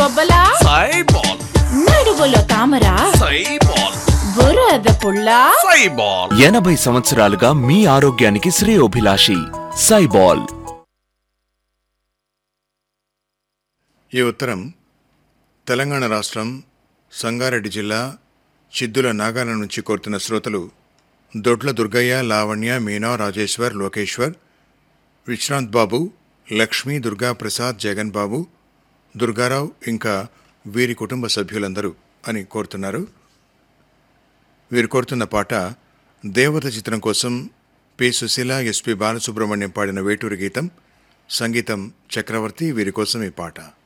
బొబ్బలా సైబాల్ నడువులో తామర సైబాల్ బురద పుల్ల సైబాల్ ఎనభై సంవత్సరాలుగా మీ ఆరోగ్యానికి శ్రేయోభిలాషి సైబాల్ ఈ ఉత్తరం తెలంగాణ రాష్ట్రం సంగారెడ్డి జిల్లా చిద్దుల నాగాల నుంచి కోరుతున్న శ్రోతలు దొడ్ల దుర్గయ్య లావణ్య మీనా రాజేశ్వర్ లోకేశ్వర్ విశ్రాంత్ బాబు లక్ష్మి దుర్గా ప్రసాద్ జగన్ బాబు దుర్గారావు ఇంకా వీరి కుటుంబ సభ్యులందరూ అని కోరుతున్నారు వీరు కోరుతున్న పాట దేవత చిత్రం కోసం పి సుశీల ఎస్పి బాలసుబ్రహ్మణ్యం పాడిన వేటూరి గీతం సంగీతం చక్రవర్తి వీరి కోసం ఈ పాట